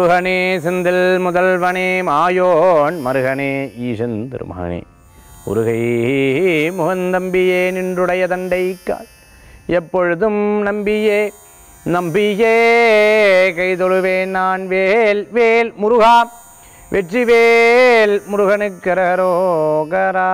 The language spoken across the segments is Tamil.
முருகனே செந்தில் முதல்வனே மாயோன் மருகனே ஈசன் திருமகனே முருகை முகந்தம்பியே நின்றுடைய தண்டைக்கால் எப்பொழுதும் நம்பியே நம்பியே கைதொழுவேன் நான் வேல் வேல் முருகா வெற்றிவேல் முருகனுக்கரோகரா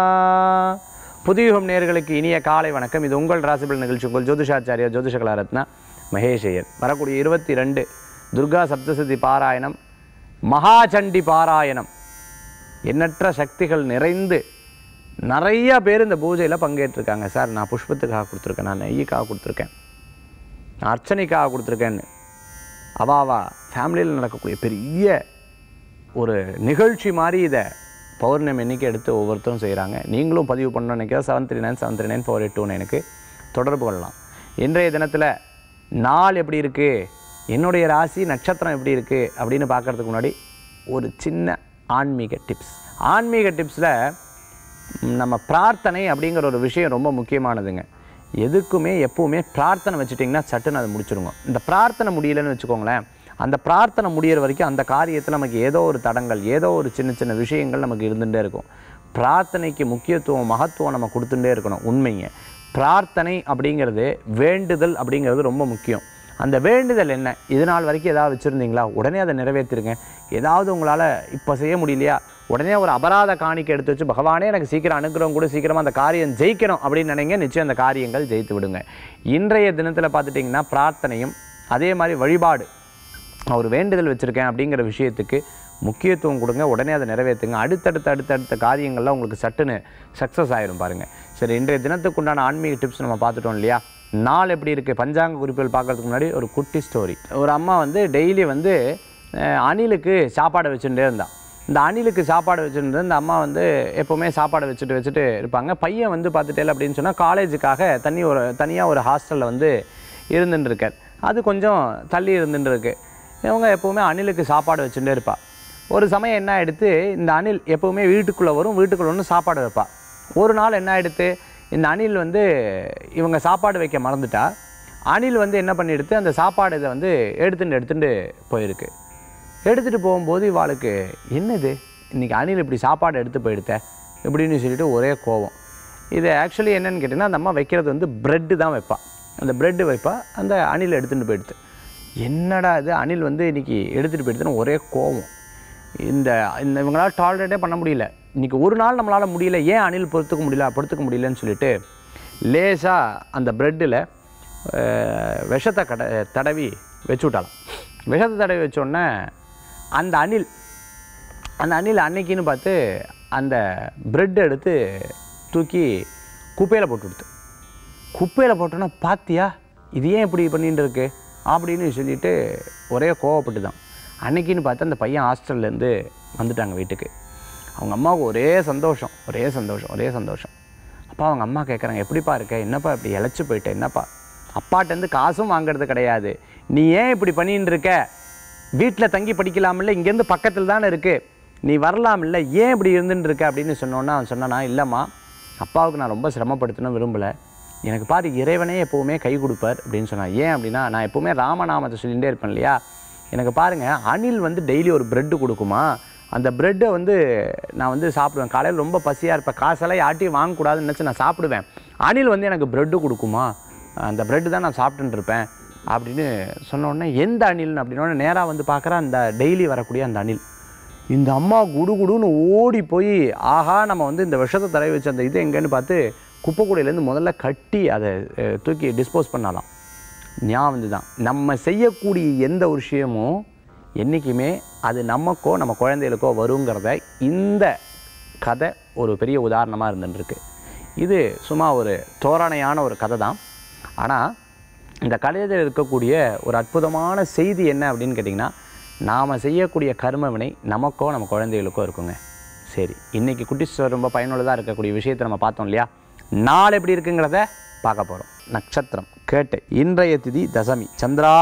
புதியுகம் நேர்களுக்கு இனிய காலை வணக்கம் இது உங்கள் ராசிபல் நிகழ்ச்சி உங்கள் ஜோதிஷாச்சாரியா ஜோதிஷ கலாரத்னா மகேஷ் ஐயர் வரக்கூடிய இருபத்தி ரெண்டு துர்கா சப்தசதி பாராயணம் மகாசண்டி பாராயணம் எண்ணற்ற சக்திகள் நிறைந்து நிறைய பேர் இந்த பூஜையில் பங்கேற்றிருக்காங்க சார் நான் புஷ்பத்துக்காக கொடுத்துருக்கேன் நான் நெய்யுக்காக கொடுத்துருக்கேன் நான் அர்ச்சனைக்காக கொடுத்துருக்கேன்னு அவாவா ஃபேமிலியில் நடக்கக்கூடிய பெரிய ஒரு நிகழ்ச்சி மாதிரி இதை பௌர்ணமி அன்னைக்கு எடுத்து ஒவ்வொருத்தரும் செய்கிறாங்க நீங்களும் பதிவு பண்ணணும்னு நினைக்கிற seven three nine seven three nine four eight two நைனுக்கு தொடர்பு கொள்ளலாம் இன்றைய தினத்தில் நாள் எப்படி இருக்குது என்னுடைய ராசி நட்சத்திரம் எப்படி இருக்குது அப்படின்னு பார்க்கறதுக்கு முன்னாடி ஒரு சின்ன ஆன்மீக டிப்ஸ் ஆன்மீக டிப்ஸில் நம்ம பிரார்த்தனை அப்படிங்கிற ஒரு விஷயம் ரொம்ப முக்கியமானதுங்க எதுக்குமே எப்பவுமே பிரார்த்தனை வச்சுட்டிங்கன்னா சட்டுன்னு அதை முடிச்சிருங்க இந்த பிரார்த்தனை முடியலன்னு வச்சுக்கோங்களேன் அந்த பிரார்த்தனை முடியிற வரைக்கும் அந்த காரியத்தில் நமக்கு ஏதோ ஒரு தடங்கள் ஏதோ ஒரு சின்ன சின்ன விஷயங்கள் நமக்கு இருந்துகிட்டே இருக்கும் பிரார்த்தனைக்கு முக்கியத்துவம் மகத்துவம் நம்ம கொடுத்துட்டே இருக்கணும் உண்மைங்க பிரார்த்தனை அப்படிங்கிறது வேண்டுதல் அப்படிங்கிறது ரொம்ப முக்கியம் அந்த வேண்டுதல் என்ன இது நாள் வரைக்கும் ஏதாவது வச்சுருந்தீங்களா உடனே அதை நிறைவேற்றிருங்க ஏதாவது உங்களால் இப்போ செய்ய முடியலையா உடனே ஒரு அபராத காணிக்கை எடுத்து வச்சு பகவானே எனக்கு சீக்கிரம் அனுக்கிறவங்க கூட சீக்கிரமாக அந்த காரியம் ஜெயிக்கணும் அப்படின்னு நினைங்க நிச்சயம் அந்த காரியங்கள் ஜெயித்து விடுங்க இன்றைய தினத்தில் பார்த்துட்டிங்கன்னா பிரார்த்தனையும் அதே மாதிரி வழிபாடு ஒரு வேண்டுதல் வச்சுருக்கேன் அப்படிங்கிற விஷயத்துக்கு முக்கியத்துவம் கொடுங்க உடனே அதை நிறைவேற்றுங்க அடுத்தடுத்த அடுத்தடுத்த காரியங்கள்லாம் உங்களுக்கு சட்டுன்னு சக்ஸஸ் ஆயிரும் பாருங்கள் சரி இன்றைய தினத்துக்கு உண்டான ஆன்மீக டிப்ஸ் நம்ம பார்த்துட்டோம் இல்லையா நாள் எப்படி இருக்குது பஞ்சாங்க குறிப்புகள் பார்க்கறதுக்கு முன்னாடி ஒரு குட்டி ஸ்டோரி ஒரு அம்மா வந்து டெய்லி வந்து அஹ், அணிலுக்கு சாப்பாடு வச்சுட்டே இருந்தா இந்த அணிலுக்கு சாப்பாடு வச்சுட்டு இந்த அம்மா வந்து எப்போவுமே சாப்பாடு வச்சுட்டு வச்சுட்டு இருப்பாங்க பையன் வந்து பார்த்துட்டே அப்படின்னு சொன்னால் காலேஜுக்காக தனி ஒரு தனியாக ஒரு ஹாஸ்டலில் வந்து இருந்துட்டு இருக்கார் அது கொஞ்சம் தள்ளி இருந்துட்டு இருக்கு இவங்க எப்போவுமே அணிலுக்கு சாப்பாடு வச்சுட்டே இருப்பா ஒரு சமயம் என்ன ஆயிடுத்து இந்த அணில் எப்போவுமே வீட்டுக்குள்ளே வரும் வீட்டுக்குள்ள வந்து சாப்பாடு வைப்பா ஒரு நாள் என்ன ஆயிடுத்து இந்த அணில் வந்து இவங்க சாப்பாடு வைக்க மறந்துட்டா அணில் வந்து என்ன பண்ணிடுத்து அந்த சாப்பாடு இதை வந்து எடுத்துட்டு எடுத்துட்டு போயிருக்கு எடுத்துகிட்டு போகும்போது இவாளுக்கு என்னது இன்றைக்கி அணில் இப்படி சாப்பாடு எடுத்து போயிடுத்த இப்படின்னு சொல்லிட்டு ஒரே கோவம் இது ஆக்சுவலி என்னன்னு கேட்டிங்கன்னா அந்த அம்மா வைக்கிறது வந்து ப்ரெட்டு தான் வைப்பா அந்த ப்ரெட்டு வைப்பா அந்த அணில் எடுத்துகிட்டு போயிடுது என்னடா இது அணில் வந்து இன்றைக்கி எடுத்துகிட்டு போயிடுதுன்னு ஒரே கோவம் இந்த இந்த இவங்களால் டாலரேட்டே பண்ண முடியல இன்றைக்கி ஒரு நாள் நம்மளால் முடியல ஏன் அணில் பொறுத்துக்க முடியல பொறுத்துக்க முடியலன்னு சொல்லிட்டு லேசாக அந்த ப்ரெட்டில் விஷத்தை கட தடவி வச்சு விட்டாலாம் விஷத்தை தடவி வச்சோடனே அந்த அணில் அந்த அணில் அன்னைக்குன்னு பார்த்து அந்த பிரெட் எடுத்து தூக்கி குப்பையில் போட்டு கொடுத்து குப்பையில் போட்டோன்னா பாத்தியா இது ஏன் இப்படி பண்ணிட்டு இருக்கு அப்படின்னு சொல்லிட்டு ஒரே கோவப்பட்டு தான் அன்னைக்குன்னு பார்த்து அந்த பையன் ஹாஸ்டல்லேருந்து வந்துட்டாங்க வீட்டுக்கு அவங்க அம்மாவுக்கு ஒரே சந்தோஷம் ஒரே சந்தோஷம் ஒரே சந்தோஷம் அப்பா அவங்க அம்மா கேட்குறாங்க எப்படிப்பா இருக்க என்னப்பா இப்படி இழைச்சி போயிட்ட என்னப்பா அப்பாட்டேருந்து காசும் வாங்குறது கிடையாது நீ ஏன் இப்படி பண்ணிட்டு இருக்க வீட்டில் தங்கி படிக்கலாமில்ல இங்கேருந்து பக்கத்தில் தானே இருக்குது நீ வரலாமில்ல ஏன் இப்படி இருந்துட்டு இருக்க அப்படின்னு சொன்னோன்னா அவன் சொன்னானா இல்லைம்மா அப்பாவுக்கு நான் ரொம்ப சிரமப்படுத்தணும் விரும்பலை எனக்கு பாரு இறைவனே எப்போவுமே கை கொடுப்பார் அப்படின்னு சொன்னான் ஏன் அப்படின்னா நான் எப்போவுமே ராமநாமத்தை சொல்லிகிட்டே இருப்பேன் இல்லையா எனக்கு பாருங்கள் அணில் வந்து டெய்லி ஒரு பிரெட்டு கொடுக்குமா அந்த பிரெட்டை வந்து நான் வந்து சாப்பிடுவேன் காலையில் ரொம்ப பசியாக இருப்பேன் காசெல்லாம் யார்ட்டையும் வாங்கக்கூடாதுன்னு நினச்சி நான் சாப்பிடுவேன் அணில் வந்து எனக்கு பிரெட்டு கொடுக்குமா அந்த பிரெட்டு தான் நான் சாப்பிட்டுட்டு இருப்பேன் அப்படின்னு சொன்ன உடனே எந்த அணில்னு அப்படின்னோடனே நேராக வந்து பார்க்குறேன் அந்த டெய்லி வரக்கூடிய அந்த அணில் இந்த அம்மா குடு குடுன்னு ஓடி போய் ஆஹா நம்ம வந்து இந்த விஷத்தை தடவி வச்ச அந்த இது எங்கன்னு பார்த்து குப்பைக்கூடையிலேருந்து முதல்ல கட்டி அதை அஹ், தூக்கி டிஸ்போஸ் பண்ணலாம் ஞாபகம் தான் நம்ம செய்யக்கூடிய எந்த ஒரு விஷயமும் என்றைக்குமே அது நமக்கோ நம்ம குழந்தைகளுக்கோ வருங்கிறத இந்த கதை ஒரு பெரிய உதாரணமாக இருந்துருக்கு இது சும்மா ஒரு தோரணையான ஒரு கதை தான் ஆனால் இந்த கதையில் இருக்கக்கூடிய ஒரு அற்புதமான செய்தி என்ன அப்படின்னு கேட்டிங்கன்னா நாம் செய்யக்கூடிய கர்ம வினை நமக்கோ நம்ம குழந்தைகளுக்கோ இருக்குங்க சரி இன்றைக்கி குட்டி ஸ்டோர் ரொம்ப பயனுள்ளதாக இருக்கக்கூடிய விஷயத்தை நம்ம பார்த்தோம் இல்லையா நாள் எப்படி இருக்குங்கிறத பார்க்க போகிறோம் நட்சத்திரம் கேட்டு இன்றைய திதி தசமி சந்திராஷ்டம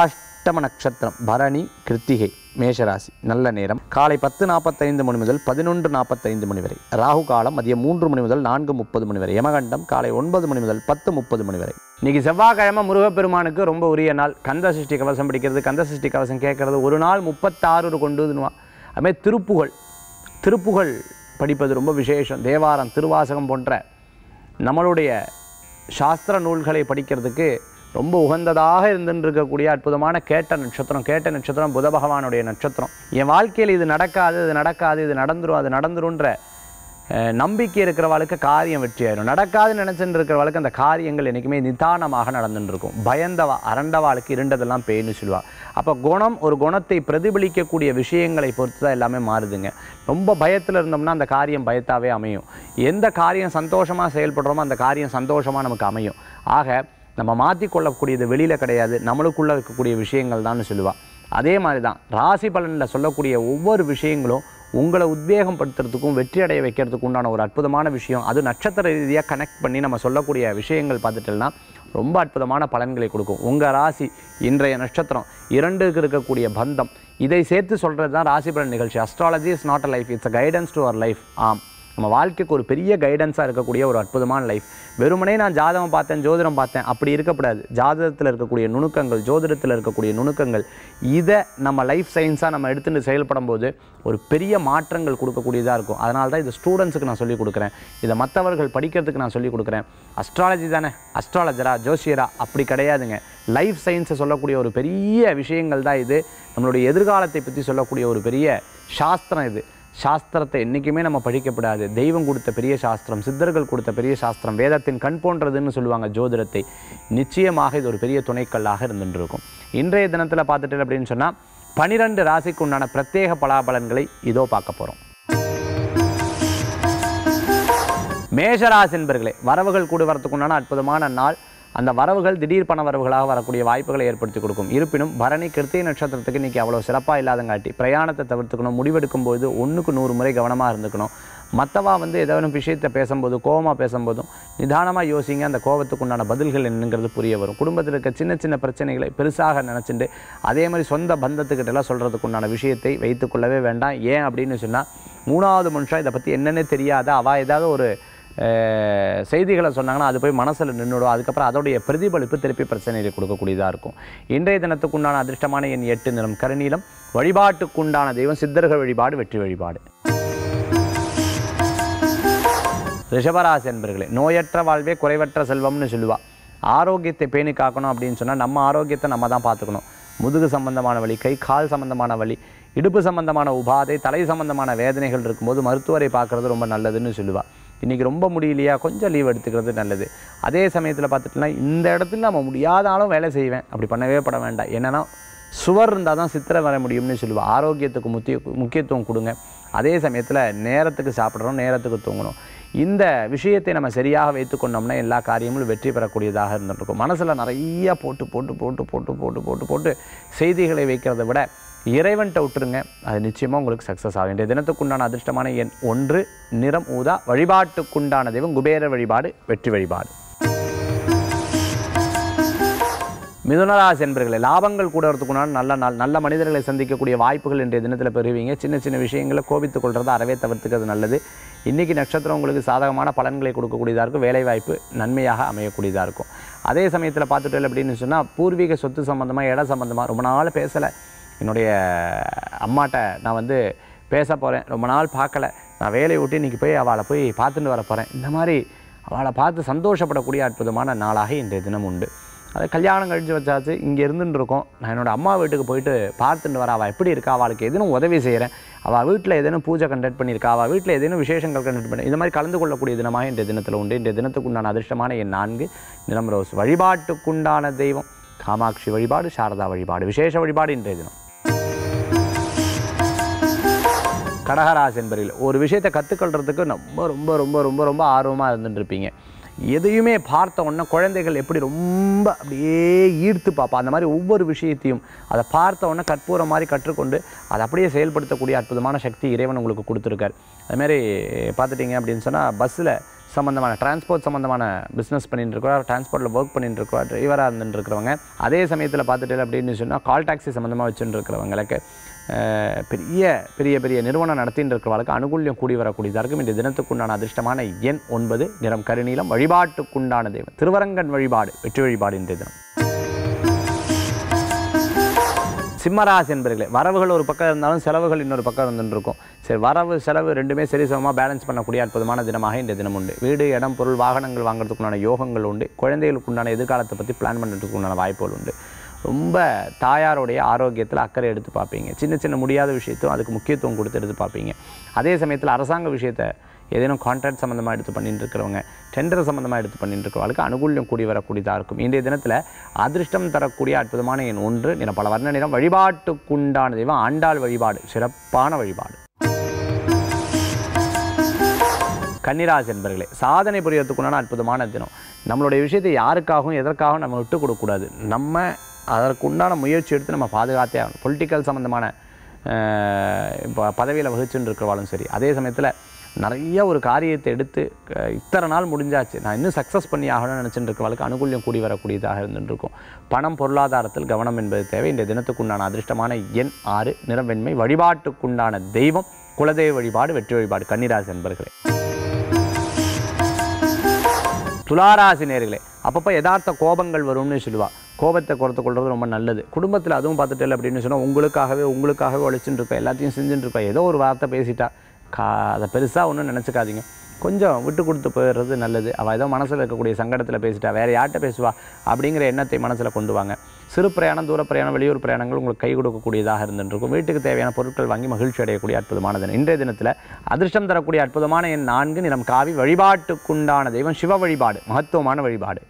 அஷ்டம நட்சத்திரம் பரணி கிருத்திகை மேஷராசி நல்ல நேரம் காலை பத்து நாற்பத்தைந்து மணி முதல் பதினொன்று நாற்பத்தைந்து மணி வரை ராகு காலம் மதியம் மூன்று மணி முதல் நான்கு முப்பது மணி வரை யமகண்டம் காலை ஒன்பது மணி முதல் பத்து முப்பது மணி வரை இன்னைக்கு செவ்வாய்க்கிழமை முருகப்பெருமானுக்கு ரொம்ப உரிய நாள் கந்த சஷ்டி கவசம் படிக்கிறது கந்த சஷ்டி கவசம் கேட்கறது ஒரு நாள் முப்பத்தாறு கொண்டு அதுமாதிரி திருப்புகழ் திருப்புகழ் படிப்பது ரொம்ப விசேஷம் தேவாரம் திருவாசகம் போன்ற நம்மளுடைய சாஸ்திர நூல்களை படிக்கிறதுக்கு ரொம்ப உகந்ததாக இருந்துட்டு இருக்கக்கூடிய அற்புதமான கேட்ட நட்சத்திரம் கேட்ட நட்சத்திரம் புத பகவானுடைய நட்சத்திரம் என் வாழ்க்கையில் இது நடக்காது இது நடக்காது இது நடந்துரும் அது நடந்துருன்ற அஹ், நம்பிக்கை இருக்கிறவளுக்கு காரியம் வெற்றி ஆயிடும் நடக்காதுன்னு நினச்சிட்டு இருக்கிறவளுக்கு அந்த காரியங்கள் என்றைக்குமே நிதானமாக நடந்துட்டு இருக்கும் பயந்தவா அரண்டவாளுக்கு இருண்டதெல்லாம் பேய்னு சொல்லுவா அப்போ குணம் ஒரு குணத்தை பிரதிபலிக்கக்கூடிய விஷயங்களை பொறுத்து தான் எல்லாமே மாறுதுங்க ரொம்ப பயத்தில் இருந்தோம்னா அந்த காரியம் பயத்தாவே அமையும் எந்த காரியம் சந்தோஷமாக செயல்படுறோமோ அந்த காரியம் சந்தோஷமாக நமக்கு அமையும் ஆக நம்ம மாற்றிக்கொள்ளக்கூடியது வெளியில் கிடையாது நம்மளுக்குள்ளே இருக்கக்கூடிய விஷயங்கள் தான் சொல்லுவாள் அதே மாதிரி தான் ராசி பலனில் சொல்லக்கூடிய ஒவ்வொரு விஷயங்களும் உங்களை உத்வேகம் படுத்துறதுக்கும் வெற்றி அடைய வைக்கிறதுக்கு உண்டான ஒரு அற்புதமான விஷயம் அது நட்சத்திர ரீதியாக கனெக்ட் பண்ணி நம்ம சொல்லக்கூடிய விஷயங்கள் பார்த்துட்டோம்னா ரொம்ப அற்புதமான பலன்களை கொடுக்கும் உங்கள் ராசி இன்றைய நட்சத்திரம் இரண்டுக்கு இருக்கக்கூடிய பந்தம் இதை சேர்த்து சொல்கிறது தான் ராசி பலன் நிகழ்ச்சி astrology is not a life it's a guidance to our life ஆம் நம்ம வாழ்க்கைக்கு ஒரு பெரிய கைடன்ஸாக இருக்கக்கூடிய ஒரு அற்புதமான லைஃப் வெறுமனே நான் ஜாதகம் பார்த்தேன் ஜோதிடம் பார்த்தேன் அப்படி இருக்கக்கூடாது ஜாதகத்தில் இருக்கக்கூடிய நுணுக்கங்கள் ஜோதிடத்தில் இருக்கக்கூடிய நுணுக்கங்கள் இதை நம்ம லைஃப் சயின்ஸாக நம்ம எடுத்துட்டு செயல்படும் போது ஒரு பெரிய மாற்றங்கள் கொடுக்கக்கூடியதாக இருக்கும் அதனால தான் இது ஸ்டூடெண்ட்ஸுக்கு நான் சொல்லிக் கொடுக்குறேன் இதை மற்றவர்கள் படிக்கிறதுக்கு நான் சொல்லிக் கொடுக்குறேன் அஸ்ட்ராலஜி தானே அஸ்ட்ராலஜரா ஜோசியரா அப்படி கிடையாதுங்க லைஃப் சயின்ஸை சொல்லக்கூடிய ஒரு பெரிய விஷயங்கள் தான் இது நம்மளுடைய எதிர்காலத்தை பற்றி சொல்லக்கூடிய ஒரு பெரிய சாஸ்திரம் இது சாஸ்திரத்தை என்றைக்குமே நம்ம படிக்கப்படாது தெய்வம் கொடுத்த பெரிய சாஸ்திரம் சித்தர்கள் கொடுத்த பெரிய சாஸ்திரம் வேதத்தின் கண் போன்றதுன்னு சொல்லுவாங்க ஜோதிடத்தை நிச்சயமாக இது ஒரு பெரிய துணைக்கல்லாக இருந்துட்டு இருக்கும் இன்றைய தினத்தில் பார்த்துட்டு அப்படின்னு சொன்னால் பனிரெண்டு ராசிக்கு உண்டான பிரத்யேக பலாபலன்களை இதோ பார்க்க போகிறோம் மேஷராசி என்பர்களே வரவுகள் கூடி வரத்துக்கு உண்டான அற்புதமான நாள் அந்த வரவுகள் திடீர் பண வரவுகளாக வரக்கூடிய வாய்ப்புகளை ஏற்படுத்தி கொடுக்கும் இருப்பினும் பரணி கிருத்திய நட்சத்திரத்துக்கு இன்றைக்கி அவ்வளோ சிறப்பாக இல்லாதங்காட்டி பிரயாணத்தை தவிர்த்துக்கணும் முடிவெடுக்கும் போது ஒன்றுக்கு நூறு முறை கவனமாக இருந்துக்கணும் மற்றவா வந்து ஏதாவது விஷயத்தை பேசும்போது கோவமாக பேசும்போதும் நிதானமாக யோசிங்க அந்த கோபத்துக்கு உண்டான பதில்கள் என்னங்கிறது புரிய வரும் குடும்பத்தில் இருக்க சின்ன சின்ன பிரச்சனைகளை பெருசாக நினச்சிட்டு அதே மாதிரி சொந்த பந்தத்துக்கிட்டலாம் சொல்கிறதுக்கு உண்டான விஷயத்தை வைத்துக்கொள்ளவே வேண்டாம் ஏன் அப்படின்னு சொன்னால் மூணாவது மனுஷன் இதை பற்றி என்னென்னே தெரியாத அவள் ஏதாவது ஒரு அஹ், செய்திகளை சொன்னாங்கன்னா அது போய் மனசில் நின்றுடும் அதுக்கப்புறம் அதோடைய பிரதிபலிப்பு திருப்பி பிரச்சனையை கொடுக்கக்கூடியதாக இருக்கும் இன்றைய தினத்துக்குண்டான அதிர்ஷ்டமான என் எட்டு நிறம் கருநீலம் வழிபாட்டுக்குண்டான தெய்வம் சித்தர்கள் வழிபாடு வெற்றி வழிபாடு ரிஷபராசி என்பர்களே நோயற்ற வாழ்வே குறைவற்ற செல்வம்னு சொல்லுவா ஆரோக்கியத்தை பேணி காக்கணும் அப்படின்னு சொன்னால் நம்ம ஆரோக்கியத்தை நம்ம தான் பார்த்துக்கணும் முதுகு சம்பந்தமான வலி கை கால் சம்பந்தமான வலி இடுப்பு சம்பந்தமான உபாதை தலை சம்பந்தமான வேதனைகள் இருக்கும்போது மருத்துவரை பார்க்குறது ரொம்ப நல்லதுன்னு சொல்லுவா இன்றைக்கி ரொம்ப முடியலையா கொஞ்சம் லீவ் எடுத்துக்கிறது நல்லது அதே சமயத்தில் பார்த்துட்டுனா இந்த இடத்துல நம்ம முடியாதாலும் வேலை செய்வேன் அப்படி பண்ணவே பட வேண்டாம் என்னென்னா சுவர் இருந்தால் தான் சித்திரை வர முடியும்னு சொல்லுவா ஆரோக்கியத்துக்கு முக்கிய முக்கியத்துவம் கொடுங்க அதே சமயத்தில் நேரத்துக்கு சாப்பிட்றோம் நேரத்துக்கு தூங்கணும் இந்த விஷயத்தை நம்ம சரியாக வைத்துக்கொண்டோம்னா எல்லா காரியங்களும் வெற்றி பெறக்கூடியதாக இருந்துருக்கும் மனசில் நிறைய போட்டு போட்டு போட்டு போட்டு போட்டு போட்டு போட்டு செய்திகளை வைக்கிறதை விட இறைவன்கிட்ட விட்டுருங்க அது நிச்சயமாக உங்களுக்கு சக்ஸஸ் ஆகும் இன்றைய தினத்துக்குண்டான அதிர்ஷ்டமான எண் ஒன்று நிறம் ஊதா வழிபாட்டுக்குண்டான தெய்வம் குபேர வழிபாடு வெற்றி வழிபாடு மிதுனராசி என்பர்களே லாபங்கள் கூட வரதுக்குண்டான நல்ல நாள் நல்ல மனிதர்களை சந்திக்கக்கூடிய வாய்ப்புகள் இன்றைய தினத்தில் பெறுவீங்க சின்ன சின்ன விஷயங்களை கோபித்துக் கொள்றதை அறவே தவிர்த்துக்கிறது நல்லது இன்றைக்கி நட்சத்திரம் உங்களுக்கு சாதகமான பலன்களை கொடுக்கக்கூடியதாக இருக்கும் வேலைவாய்ப்பு நன்மையாக அமையக்கூடியதாக இருக்கும் அதே சமயத்தில் பார்த்துட்டேன் அப்படின்னு சொன்னால் பூர்வீக சொத்து சம்மந்தமாக இடம் சம்மந்தமாக ரொம்ப நாள் பேசலை என்னுடைய அம்மாட்ட நான் வந்து பேச போகிறேன் ரொம்ப நாள் பார்க்கல நான் வேலையை விட்டு இன்றைக்கி போய் அவளை போய் பார்த்துட்டு வர போகிறேன் இந்த மாதிரி அவளை பார்த்து சந்தோஷப்படக்கூடிய அற்புதமான நாளாக இன்றைய தினம் உண்டு அது கல்யாணம் கழிச்சு வச்சாச்சு இங்கே இருந்துட்டு இருக்கோம் நான் என்னோட அம்மா வீட்டுக்கு போயிட்டு பார்த்துட்டு வரேன் அவள் எப்படி இருக்கா அவளுக்கு எதுவும் உதவி செய்கிறேன் அவள் வீட்டில் ஏதேனும் பூஜை கண்டக்ட் பண்ணியிருக்கா அவள் வீட்டில் ஏதேனும் விசேஷங்கள் கண்டக்ட் பண்ணி இந்த மாதிரி கலந்து கொள்ளக்கூடிய தினமாக இன்றைய தினத்தில் உண்டு இன்றைய தினத்துக்கு உண்டான அதிர்ஷ்டமான என் நான்கு நிலம் ரோஸ் வழிபாட்டுக்குண்டான தெய்வம் காமாட்சி வழிபாடு சாரதா வழிபாடு விசேஷ வழிபாடு இன்றைய தினம் கடகராசி என்பதில் ஒரு விஷயத்தை கற்றுக்கொள்றதுக்கு ரொம்ப ரொம்ப ரொம்ப ரொம்ப ரொம்ப ஆர்வமாக இருந்துட்டு இருப்பீங்க எதையுமே பார்த்த உடனே குழந்தைகள் எப்படி ரொம்ப அப்படியே ஈர்த்து பார்ப்பா அந்த மாதிரி ஒவ்வொரு விஷயத்தையும் அதை பார்த்த உடனே கற்பூரம் மாதிரி கற்றுக்கொண்டு அதை அப்படியே செயல்படுத்தக்கூடிய அற்புதமான சக்தி இறைவன் உங்களுக்கு கொடுத்துருக்கார் அதுமாரி பார்த்துட்டிங்க அப்படின்னு சொன்னால் பஸ்ஸில் சம்மந்தமான டிரான்ஸ்போர்ட் சம்மந்தமான பிஸ்னஸ் பண்ணிட்டு இருக்கிறா டிரான்ஸ்போர்ட்டில் ஒர்க் பண்ணிட்டு இருக்கிறா டிரைவராக இருந்துட்டு இருக்கிறவங்க அதே சமயத்தில் பார்த்துட்டு அப்படின்னு சொன்னால் கால் டாக்ஸி சம்மந்தமாக வச்சுட்டு இருக்கிறவங்களுக்கு அஹ், பெரிய பெரிய பெரிய நிறுவனம் நடத்திட்டு இருக்கிறவங்களுக்கு அனுகூல்யம் கூடி வரக்கூடியதாக இருக்கும் இந்த தினத்துக்குண்டான அதிர்ஷ்டமான எண் ஒன்பது நிறம் கருநீலம் வழிபாட்டுக்குண்டான தெய்வம் திருவரங்கன் வழிபாடு வெற்றி வழிபாடு இன்றைய தினம் சிம்மராசி என்பர்களே வரவுகள் ஒரு பக்கம் இருந்தாலும் செலவுகள் இன்னொரு பக்கம் இருந்துட்டு இருக்கும் சரி வரவு செலவு ரெண்டுமே சரி சமமாக பேலன்ஸ் பண்ணக்கூடிய அற்புதமான தினமாக இந்த தினம் உண்டு வீடு இடம் பொருள் வாகனங்கள் வாங்குறதுக்குண்டான யோகங்கள் உண்டு குழந்தைகளுக்கு உண்டான எதிர்காலத்தை பற்றி பிளான் பண்ணுறதுக்கு உண்டான வாய்ப்புகள் உண்டு ரொம்ப தாயாருடைய ஆரோக்கியத்தில் அக்கறை எடுத்து பார்ப்பீங்க சின்ன சின்ன முடியாத விஷயத்தும் அதுக்கு முக்கியத்துவம் கொடுத்து எடுத்து பார்ப்பீங்க அதே சமயத்தில் அரசாங்க விஷயத்தை ஏதேனும் கான்ட்ராக்ட் சம்மந்தமாக எடுத்து பண்ணிட்டு இருக்கிறவங்க டெண்டர் சம்மந்தமாக எடுத்து பண்ணிட்டு இருக்கிறவங்களுக்கு அனுகூல்யம் கூடி வரக்கூடியதாக இருக்கும் இன்றைய தினத்தில் அதிர்ஷ்டம் தரக்கூடிய அற்புதமான எண் ஒன்று நிறம் பல வர்ண நிறம் வழிபாட்டுக்குண்டான தெய்வம் ஆண்டாள் வழிபாடு சிறப்பான வழிபாடு கன்னிராசி என்பர்களே சாதனை புரியறதுக்குண்டான அற்புதமான தினம் நம்மளுடைய விஷயத்தை யாருக்காகவும் எதற்காகவும் நம்ம விட்டு கொடுக்கக்கூடாது நம்ம அதற்குண்டான முயற்சி எடுத்து நம்ம பாதுகாத்தே ஆகணும் பொலிட்டிக்கல் சம்மந்தமான இப்போ பதவியில் வகிச்சுட்டு இருக்கிறவாலும் சரி அதே சமயத்தில் நிறைய ஒரு காரியத்தை எடுத்து அஹ், இத்தனை நாள் முடிஞ்சாச்சு நான் இன்னும் சக்ஸஸ் பண்ணி ஆகணும்னு நினச்சிட்டு இருக்கிறவளுக்கு அனுகூல்யம் கூடி வரக்கூடியதாக இருந்துட்டு இருக்கும் பணம் பொருளாதாரத்தில் கவனம் என்பது தேவை இந்த தினத்துக்குண்டான அதிர்ஷ்டமான எண் ஆறு நிறவெண்மை வழிபாட்டுக்குண்டான தெய்வம் குலதெய்வ வழிபாடு வெற்றி வழிபாடு கன்னிராசி என்பர்களே துளாராசி நேர்களே அப்பப்போ யதார்த்த கோபங்கள் வரும்னு சொல்லுவா கோபத்தை குறைத்து கொள்வது ரொம்ப நல்லது குடும்பத்தில் அதுவும் பார்த்துட்டு இல்லை அப்படின்னு சொன்னால் உங்களுக்காகவே உங்களுக்காகவே உழைச்சிட்டு இருப்பேன் எல்லாத்தையும் செஞ்சுட்டு இருப்பேன் ஏதோ ஒரு வார்த்தை பேசிட்டா கா அதை பெருசாக ஒன்றும் நினச்சிக்காதீங்க கொஞ்சம் விட்டு கொடுத்து போயிடுறது நல்லது அவள் ஏதோ மனசில் இருக்கக்கூடிய சங்கடத்தில் பேசிட்டா வேறு யார்கிட்ட பேசுவா அப்படிங்கிற எண்ணத்தை மனசில் கொண்டு வாங்க சிறு பிரயாணம் தூர பிரயாணம் வெளியூர் பிரயாணங்கள் உங்களுக்கு கை கொடுக்கக்கூடியதாக இருந்துட்டு இருக்கும் வீட்டுக்கு தேவையான பொருட்கள் வாங்கி மகிழ்ச்சி அடையக்கூடிய அற்புதமான தினம் இன்றைய தினத்தில் அதிர்ஷ்டம் தரக்கூடிய அற்புதமான எண் நான்கு நிறம் காவி வழிபாட்டுக்குண்டான தெய்வம் சிவ வழிபாடு மகத்துவமான வழிபாடு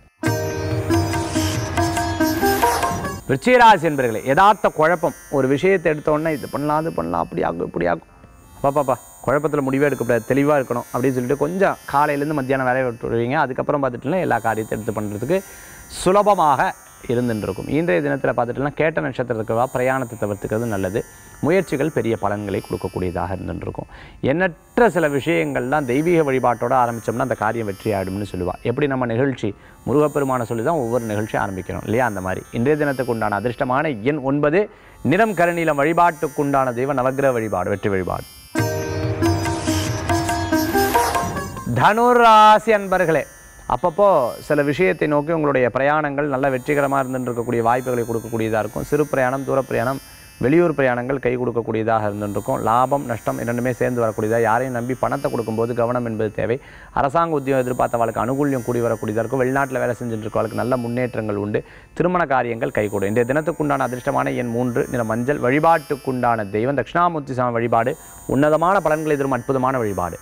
விருச்சிகராசி என்பர்களே யதார்த்த குழப்பம் ஒரு விஷயத்தை எடுத்த உடனே இது பண்ணலாம் அது பண்ணலாம் அப்படி ஆகும் இப்படி ஆகும் பாப்பாப்பா குழப்பத்தில் முடிவே எடுக்கக்கூடாது தெளிவாக இருக்கணும் அப்படின்னு சொல்லிட்டு கொஞ்சம் காலையிலேருந்து மத்தியானம் வேலையை விட்டு விடுவீங்க அதுக்கப்புறம் பார்த்துட்டுனா எல்லா காரியத்தை எடுத்து பண்ணுறதுக்கு சுலபமாக இருந்துட்டு இருக்கும் இன்றைய தினத்தில் பார்த்துட்டுனா கேட்ட நட்சத்திரம் இருக்கிறவா பிரயாணத்தை தவிர்த்துக்கிறது நல்லது முயற்சிகள் பெரிய பலன்களை கொடுக்கக்கூடியதாக இருந்துட்டு இருக்கும் எண்ணற்ற சில விஷயங்கள்லாம் தெய்வீக வழிபாட்டோட ஆரம்பித்தோம்னா அந்த காரியம் வெற்றி ஆயிடும்னு சொல்லுவா எப்படி நம்ம நிகழ்ச்சி முருகப்பெருமானை சொல்லி தான் ஒவ்வொரு நிகழ்ச்சி ஆரம்பிக்கணும் இல்லையா அந்த மாதிரி இன்றைய தினத்துக்கு உண்டான அதிர்ஷ்டமான எண் ஒன்பது நிறம் கருநீலம் வழிபாட்டுக்குண்டான தெய்வ நவக்கிரக வழிபாடு வெற்றி வழிபாடு தனுராசி அன்பர்களே அப்பப்போ சில விஷயத்தை நோக்கி உங்களுடைய பிரயாணங்கள் நல்ல வெற்றிகரமாக இருந்துட்டு இருக்கக்கூடிய வாய்ப்புகளை கொடுக்கக்கூடியதாக இருக்கும் சிறு பிரயாணம் தூர பிரயாணம் வெளியூர் பிரயாணங்கள் கை கொடுக்கக்கூடியதாக இருந்துட்டு இருக்கும் லாபம் நஷ்டம் இரண்டுமே சேர்ந்து வரக்கூடியதாக யாரையும் நம்பி பணத்தை கொடுக்கும்போது கவனம் என்பது தேவை அரசாங்க உத்தியோகம் எதிர்பார்த்தவளுக்கு அனுகூல்யம் கூடி வரக்கூடியதாக இருக்கும் வெளிநாட்டில் வேலை செஞ்சுட்டு இருக்கவளுக்கு நல்ல முன்னேற்றங்கள் உண்டு திருமண காரியங்கள் கைகூடும் இன்றைய தினத்துக்குண்டான அதிர்ஷ்டமான எண் மூன்று நிற மஞ்சள் வழிபாட்டுக்குண்டான தெய்வம் தட்சிணாமூர்த்தி சாமி வழிபாடு உன்னதமான பலன்களை தரும் அற்புதமான வழிபாடு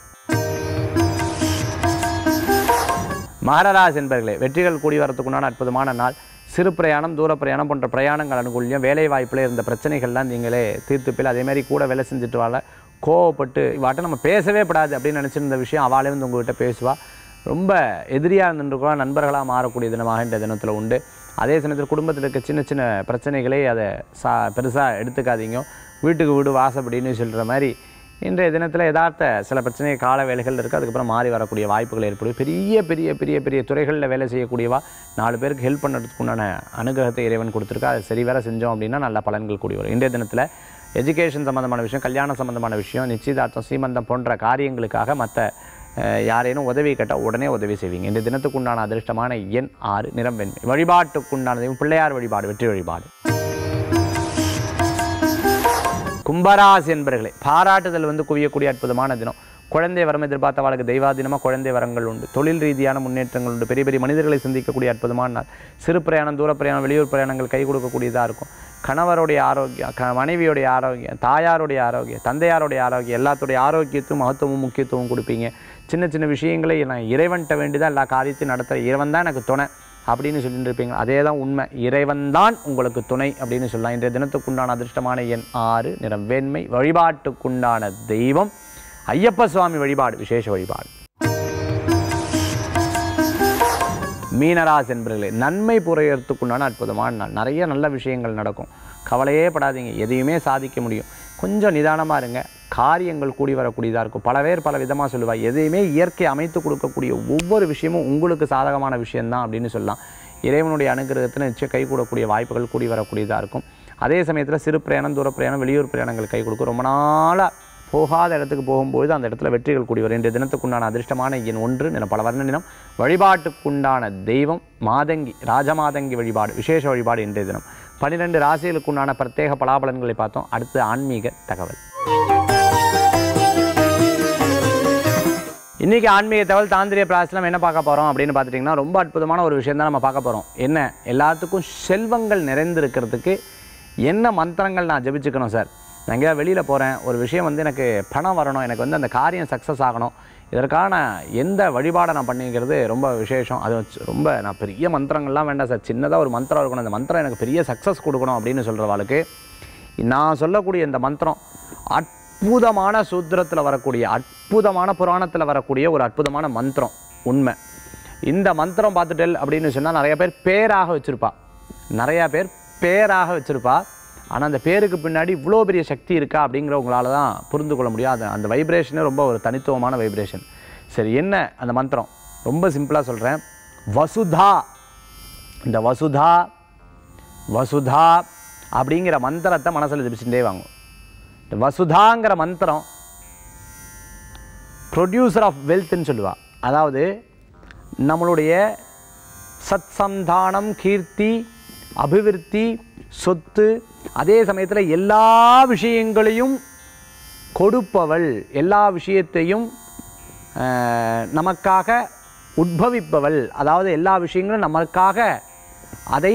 மகரராஜ் என்பர்களே வெற்றிகள் கூடி வரத்துக்குண்டான அற்புதமான நாள் சிறு பிரயாணம் தூர பிரயாணம் போன்ற பிரயாணங்கள் அனுகூல்யம் வேலை வாய்ப்பில் இருந்த பிரச்சனைகள்லாம் நீங்களே தீர்த்துப்பில் அதேமாதிரி கூட வேலை செஞ்சுட்டு வாழ கோவப்பட்டு இவாட்ட நம்ம பேசவே படாது அப்படின்னு நினச்சிருந்த விஷயம் அவளே வந்து உங்கள்கிட்ட பேசுவா ரொம்ப எதிரியாக இருந்துருக்கோம் நண்பர்களாக மாறக்கூடிய தினமாக இந்த தினத்தில் உண்டு அதே சமயத்தில் குடும்பத்தில் இருக்க சின்ன சின்ன பிரச்சனைகளே அதை சா பெருசாக எடுத்துக்காதீங்க வீட்டுக்கு வீடு வாசப்படின்னு சொல்கிற மாதிரி இன்றைய தினத்தில் யதார்த்த சில பிரச்சனை கால வேலைகள் இருக்குது அதுக்கப்புறம் மாறி வரக்கூடிய வாய்ப்புகள் ஏற்படும் பெரிய பெரிய பெரிய பெரிய துறைகளில் வேலை செய்யக்கூடியவா நாலு பேருக்கு ஹெல்ப் பண்ணுறதுக்கு உண்டான அனுகிரகத்தை இறைவன் கொடுத்துருக்கா அதை சரி வேற செஞ்சோம் அப்படின்னா நல்ல பலன்கள் கூடி வரும் இன்றைய தினத்தில் எஜுகேஷன் சம்மந்தமான விஷயம் கல்யாணம் சம்மந்தமான விஷயம் நிச்சயதார்த்தம் சீமந்தம் போன்ற காரியங்களுக்காக மற்ற அஹ், யாரேனும் உதவி கேட்டால் உடனே உதவி செய்வீங்க இந்த தினத்துக்கு உண்டான அதிர்ஷ்டமான எண் ஆறு நிறம் வெண்மை வழிபாட்டுக்குண்டான தெய்வம் பிள்ளையார் வழிபாடு வெற்றி வழிபாடு கும்பராசி என்பர்களே பாராட்டுதல் வந்து குவியக்கூடிய அற்புதமான தினம் குழந்தை வரம் எதிர்பார்த்தவர்களுக்கு தெய்வாதீனமாக குழந்தை வரங்கள் உண்டு தொழில் ரீதியான முன்னேற்றங்கள் உண்டு பெரிய பெரிய மனிதர்களை சந்திக்கக்கூடிய அற்புதமான நாள் சிறு பிரயாணம் தூர பிரயாணம் வெளியூர் பிரயாணங்கள் கை கொடுக்கக்கூடியதாக இருக்கும் கணவருடைய ஆரோக்கியம் க மனைவியுடைய ஆரோக்கியம் தாயாருடைய ஆரோக்கியம் தந்தையாருடைய ஆரோக்கியம் எல்லாத்துடைய ஆரோக்கியத்தும் மகத்துவமும் முக்கியத்துவம் கொடுப்பீங்க சின்ன சின்ன விஷயங்களை நான் இறைவன்கிட்ட வேண்டிதான் எல்லா காரியத்தையும் நடத்துகிற இறைவன் தான் எனக்கு துணை அப்படின்னு சொல்லிட்டு இருப்பீங்க அதே தான் உண்மை இறைவன் தான் உங்களுக்கு துணை அப்படின்னு சொல்லலாம் இன்றைய தினத்துக்குண்டான அதிர்ஷ்டமான எண் ஆறு நிறம் வேண்மை வழிபாட்டுக்குண்டான தெய்வம் ஐயப்ப சுவாமி வழிபாடு விசேஷ வழிபாடு மீனராசி என்பர்களே நன்மை புரியறதுக்குண்டான அற்புதமான நாள் நிறைய நல்ல விஷயங்கள் நடக்கும் கவலையே படாதீங்க எதையுமே சாதிக்க முடியும் கொஞ்சம் நிதானமாக இருங்க காரியங்கள் கூடி வரக்கூடியதாக இருக்கும் பல பேர் பல விதமாக சொல்லுவா எதையுமே இயற்கை அமைத்து கொடுக்கக்கூடிய ஒவ்வொரு விஷயமும் உங்களுக்கு சாதகமான விஷயம்தான் அப்படின்னு சொல்லலாம் இறைவனுடைய அனுகிரகத்தில் நிச்சயம் கைகூடக்கூடிய வாய்ப்புகள் கூடி வரக்கூடியதாக இருக்கும் அதே சமயத்தில் சிறு பிரயாணம் தூர பிரயாணம் வெளியூர் பிரயாணங்கள் கை கொடுக்கும் ரொம்ப நாளாக போகாத இடத்துக்கு போகும்போது அந்த இடத்துல வெற்றிகள் கூடி வரும் இன்றைய தினத்துக்குண்டான அதிர்ஷ்டமான எண் ஒன்று நின பல வர்ண நிறம் வழிபாட்டுக்குண்டான தெய்வம் மாதங்கி ராஜமாதங்கி வழிபாடு விசேஷ வழிபாடு இன்றைய தினம் பன்னிரெண்டு ராசிகளுக்குண்டான பிரத்யேக பலாபலன்களை பார்த்தோம் அடுத்து ஆன்மீக தகவல் இன்றைக்கி ஆன்மீக தகவல் தாந்திரிய பிராசனம் என்ன பார்க்க போகிறோம் அப்படின்னு பார்த்துட்டிங்கன்னா ரொம்ப அற்புதமான ஒரு விஷயம் தான் நம்ம பார்க்க போகிறோம் என்ன எல்லாத்துக்கும் செல்வங்கள் நிறைந்திருக்கிறதுக்கு என்ன மந்திரங்கள் நான் ஜெபிச்சுக்கணும் சார் நான் எங்கேயா வெளியில் போகிறேன் ஒரு விஷயம் வந்து எனக்கு பணம் வரணும் எனக்கு வந்து அந்த காரியம் சக்ஸஸ் ஆகணும் இதற்கான எந்த வழிபாடை நான் பண்ணிக்கிறது ரொம்ப விசேஷம் அது வச்சு ரொம்ப நான் பெரிய மந்திரங்கள்லாம் வேண்டாம் சார் சின்னதாக ஒரு மந்திரம் இருக்கணும் அந்த மந்திரம் எனக்கு பெரிய சக்ஸஸ் கொடுக்கணும் அப்படின்னு சொல்கிறவாளுக்கு நான் சொல்லக்கூடிய இந்த மந்திரம் அற்புதமான சூத்திரத்தில் வரக்கூடிய அற்புதமான புராணத்தில் வரக்கூடிய ஒரு அற்புதமான மந்திரம் உண்மை இந்த மந்திரம் பார்த்துட்டேல் அப்படின்னு சொன்னால் நிறைய பேர் பேராக வச்சுருப்பா நிறையா பேர் பேராக வச்சுருப்பா ஆனால் அந்த பேருக்கு பின்னாடி இவ்வளோ பெரிய சக்தி இருக்கா அப்படிங்கிற உங்களால் தான் புரிந்து கொள்ள முடியும் அது அந்த வைப்ரேஷனே ரொம்ப ஒரு தனித்துவமான வைப்ரேஷன் சரி என்ன அந்த மந்திரம் ரொம்ப சிம்பிளாக சொல்கிறேன் வசுதா இந்த வசுதா வசுதா அப்படிங்கிற மந்திரத்தை மனசில் ஜபிச்சுட்டே வாங்கும் இந்த வசுதாங்கிற மந்திரம் ப்ரொடியூசர் ஆஃப் வெல்த்னு சொல்லுவா அதாவது நம்மளுடைய சத் சந்தானம் கீர்த்தி அபிவிருத்தி சொத்து அதே சமயத்தில் எல்லா விஷயங்களையும் கொடுப்பவள் எல்லா விஷயத்தையும் அஹ், நமக்காக உட்பவிப்பவள் அதாவது எல்லா விஷயங்களும் நமக்காக அதை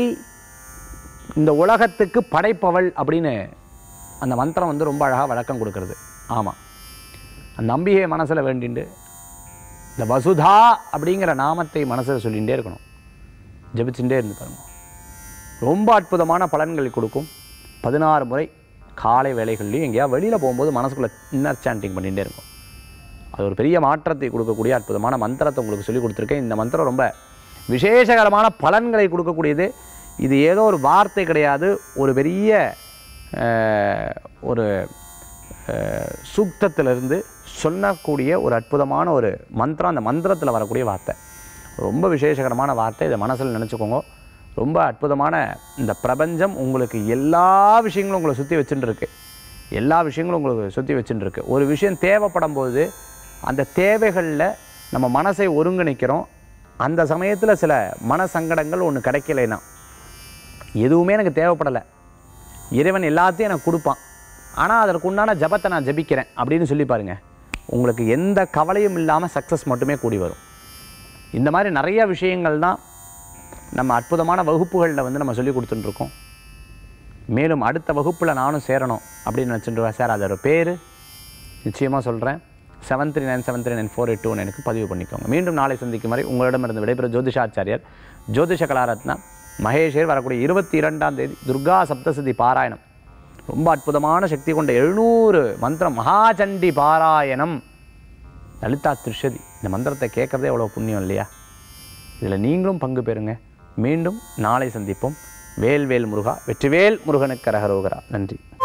இந்த உலகத்துக்கு படைப்பவள் அப்படின்னு அந்த மந்திரம் வந்து ரொம்ப அழகாக விளக்கம் கொடுக்கறது ஆமாம் அந்த நம்பிக்கையை மனசில் வேண்டிண்டு இந்த வசுதா அப்படிங்கிற நாமத்தை மனசில் சொல்லிகிட்டே இருக்கணும் ஜெபிச்சுட்டே இருந்து பாருங்க ரொம்ப அற்புதமான பலன்களை கொடுக்கும் பதினாறு முறை காலை வேலைகள்லையும் எங்கேயா வெளியில் போகும்போது மனசுக்குள்ளே இன்னர் சாண்டிங் பண்ணிகிட்டே இருக்கும் அது ஒரு பெரிய மாற்றத்தை கொடுக்கக்கூடிய அற்புதமான மந்திரத்தை உங்களுக்கு சொல்லி கொடுத்துருக்கேன் இந்த மந்திரம் ரொம்ப விசேஷகரமான பலன்களை கொடுக்கக்கூடியது இது ஏதோ ஒரு வார்த்தை கிடையாது ஒரு பெரிய அஹ், ஒரு அஹ், சூக்தத்திலிருந்து சொல்லக்கூடிய ஒரு அற்புதமான ஒரு மந்திரம் அந்த மந்திரத்தில் வரக்கூடிய வார்த்தை ரொம்ப விசேஷகரமான வார்த்தை இதை மனசில் நினச்சிக்கோங்க ரொம்ப அற்புதமான இந்த பிரபஞ்சம் உங்களுக்கு எல்லா விஷயங்களும் உங்களை சுற்றி வச்சுட்டு இருக்கு எல்லா விஷயங்களும் உங்களுக்கு சுற்றி வச்சுட்டு இருக்கு ஒரு விஷயம் தேவைப்படும் போது அந்த தேவைகளில் நம்ம மனசை ஒருங்கிணைக்கிறோம் அந்த சமயத்தில் சில மன சங்கடங்கள் ஒன்று கிடைக்கலைன்னா எதுவுமே எனக்கு தேவைப்படலை இறைவன் எல்லாத்தையும் எனக்கு கொடுப்பான் ஆனால் அதற்கு உண்டான ஜபத்தை நான் ஜபிக்கிறேன் அப்படின்னு சொல்லி பாருங்க உங்களுக்கு எந்த கவலையும் இல்லாமல் சக்ஸஸ் மட்டுமே கூடி வரும் இந்த மாதிரி நிறைய விஷயங்கள் தான் நம்ம அற்புதமான வகுப்புகளில் வந்து நம்ம சொல்லி கொடுத்துட்டுருக்கோம் மேலும் அடுத்த வகுப்பில் நானும் சேரணும் அப்படின்னு நினச்சிட்டு சார் அதோட பேர் நிச்சயமாக சொல்கிறேன் seven three nine seven three nine four eight two எனக்கு பதிவு பண்ணிக்கோங்க மீண்டும் நாளை சந்திக்கும் வரை உங்களிடமிருந்து விடைபெறும் ஜோதிஷாச்சாரியர் ஜோதிஷ கலாரத்னா மகேஷர் வரக்கூடிய இருபத்தி இரண்டாம் தேதி துர்கா சப்தசதி பாராயணம் ரொம்ப அற்புதமான சக்தி கொண்ட எழுநூறு மந்திரம் மகாச்சண்டி பாராயணம் லலிதா திருஷதி இந்த மந்திரத்தை கேட்குறதே எவ்வளோ புண்ணியம் இல்லையா இதில் நீங்களும் பங்கு பெறுங்க மீண்டும் நாளை சந்திப்போம் வேல் வேல் முருகா வெற்றிவேல் முருகனுக்கு கரகரோகரா நன்றி